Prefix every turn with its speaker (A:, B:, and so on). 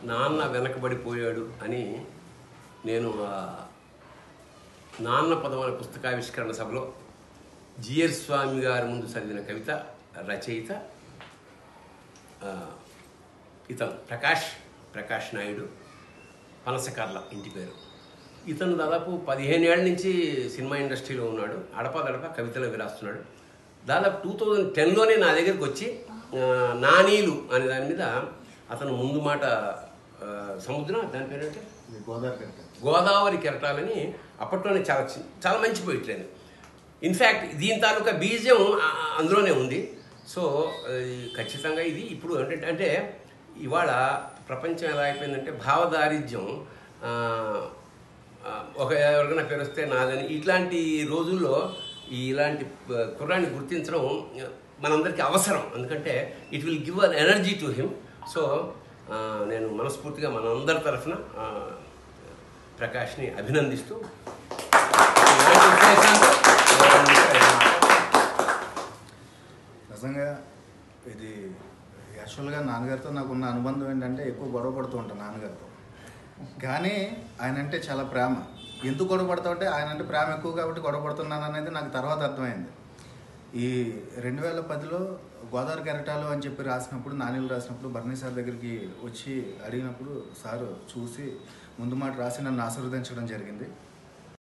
A: నాన్న వెనకబడిపోయాడు అని నేను ఆ నాన్న పదం అనే పుస్తకావిష్కరణ సభలో జిఎర్ స్వామి గారి ముందు చదివిన కవిత రచయిత ఆ, ఇతను ప్రకాష్ ప్రకాష్ నాయుడు పనసకర్ల ఇంటి పేరు ఇతను దాదాపు పదిహేను ఏళ్ళ నుంచి సినిమా ఇండస్ట్రీలో ఉన్నాడు అడపదడప కవితలు అవి రాస్తున్నాడు దాదాపు టూ థౌజండ్ టెన్లోనే నా దగ్గరికి వచ్చి ఆ, నానీలు అనే దాని మీద అతను ముందు మాట ఆ, సముద్రం దాని పేరు ఏంటి
B: ఇది గోదావరి కనుక
A: గోదావరి కెరటాలని అప్పట్లోనే చాలా చి- చాలా మంచి పోయిట్రీ అది ఇన్ఫ్యాక్ట్ దీని తాలూకా బీజం ఆ- ఆ- అందులోనే ఉంది సో ఈ ఖచ్చితంగా ఇది ఇప్పుడు ఏంటంటే అంటే ఇవాళ ప్రపంచం ఎలా అయిపోయిందంటే భావదారిద్ర్యం ఆ, ఆ, ఒక ఎవరికైనా పేరు వస్తే నాదని ఇట్లాంటి రోజుల్లో ఈ ఇలాంటి ఆ, కుర్రాన్ని గుర్తించడం ఆ, మనందరికీ అవసరం ఎందుకంటే it will give an energy to him so ఆ, నేను మనస్ఫూర్తిగా మనందరి తరఫున ఆ, ప్రకాష్ని అభినందిస్తూ ఇలాంటి ఉద్దేశాలతో,
B: నిజంగా ఇది యాక్చువల్గా నాన్నగారితో నాకున్న అనుబంధం ఏంటంటే ఎక్కువ గొడవ పడుతూ ఉంటాను నాన్నగారితో కానీ ఆయన అంటే చాలా ప్రేమ ఎందుకు గొడవ పడతా అంటే ఆయన అంటే ప్రేమ ఎక్కువ కాబట్టి గొడవ పడుతున్నాను అనేది నాకు తర్వాత అర్థమైంది ఈ రెండు వేల పదిలో గోదావరి కెరటాలు అని చెప్పి రాసినప్పుడు నాణ్యులు రాసినప్పుడు బర్నీ సార్ దగ్గరికి వచ్చి అడిగినప్పుడు సారు చూసి ముందు మాట రాసి నన్ను ఆశీర్వదించడం జరిగింది